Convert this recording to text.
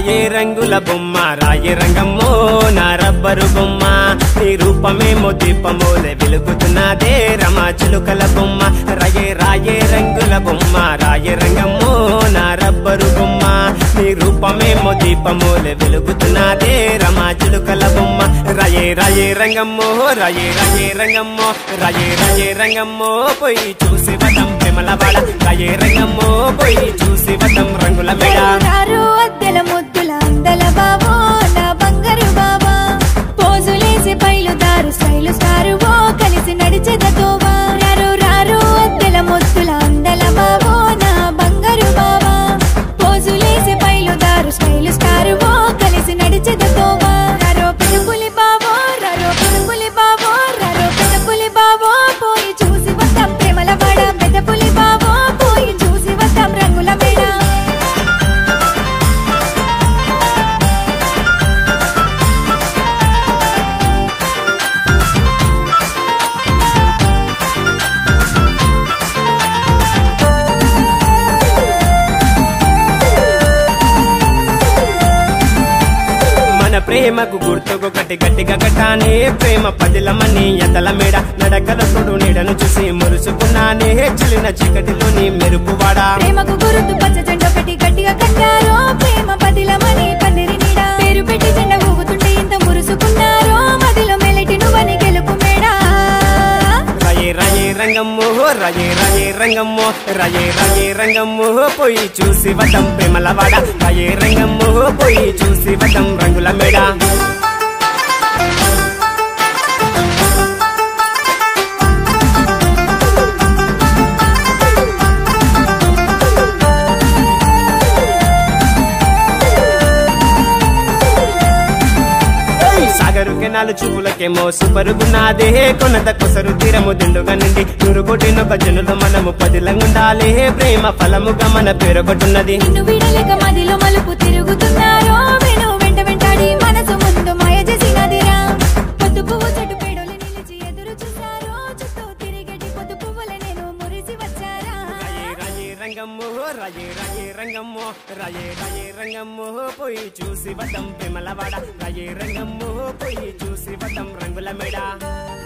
రాయే రంగుల బొమ్మ రాయే రంగమ్మో నా రబ్బరు బొమ్మ నీ రూపమేమో దీపమోలే వెలుగుతున్నదే రమా చిలుకల బొమ్మ రాయే రాయే రంగుల బొమ్మ రాయే రంగమ్మో నా రబ్బరు బొమ్మ నీ రూపమేమో దీపమోలే వెలుగుతున్నదే రమా చిలుకల బొమ్మ రాయే రాయే రంగమ్మో రాయే రాయే రంగమ్మో రాయే రాయే రంగమ్మో పోయి చూసి వదం ప్రేమల వాడ రాయే రంగమ్మో పోయి చూసి వదం రంగుల మేడ రారు అద్దెల ముద్దుల అందల బావో నా బంగారు బావా పోజులేసి పైలుదారు స్టైలు స్టారు ఓ కలిసి నడిచెద తోవా రారు రారు అద్దెల ముద్దుల అందల బావో నా బంగారు బావా పోజులేసి పైలుదారు స్టైలు స్టారు ఓ కలిసి నడిచెద తోవా రారో పెనుపులి బావో రారో పెనుపులి బావో రారో పెనుపులి బావో పోయి చూసి వద్దాం ప్రేమల వాడ పెద్దపులి బావో పోయి చూసి వద్దాం రంగుల మేడ మన ప్రేమకు గుర్తుకొకటి గట్టిగా కట్టానే ప్రేమ పదిలమని ఎతల మేడ నడకల తోడు నీడను చూసి మురుసుకున్నానే చిలిన చీకటిలోని మెరుపువాడా ప్రేమకు గురుతు పచ్చ జెండ ఒకటి గట్టిగా కట్టారో ప్రేమ పదిలమని పందిరి నీడ పేరు పెట్టి జెండ ఊగుతుంటే ఇంత మురుసుకున్నారో మదిలో మెలటి నువ్వని గెలుపు మేడా రయే రయే రంగమ్మో రయే రయే రంగమ్మో రయే రయే రంగమ్మో పోయి చూసి వదం ప్రేమల వాడ రయే రంగమ్మో పోయి చూసి వదం రంగుల మేడ సాగరు కెనాలు చూపులకేమో సుపరుగున్నాదే కొనత కొసరు తీరము దిండుగా నిండి నురుగొట్టినొక జనులు మనము పదిలంగుండాలే ప్రేమ ఫలముగా మన పేరొకటున్నది నిన్ను వీడలేక మదిలో మలుపు తిరుగుతున్నారో వెను వెంట వెంటాడి మనసు ముందు మాయ చేసినదిరా పొద్దు పువ్వు చెట్టు పేడోలు నిలిచి ఎదురు చూసారో చుట్టూ తిరిగేటి పొద్దు పువ్వులే నేను మురిసి వచ్చారా రయే రయే రంగమ్మో రయే రయే రంగమ్మో రయే రయే రంగమ్మో పోయి చూసి వదం ప్రేమల వాడ రయే రంగమ్మో పోయి చూసి వదం రంగుల మేడ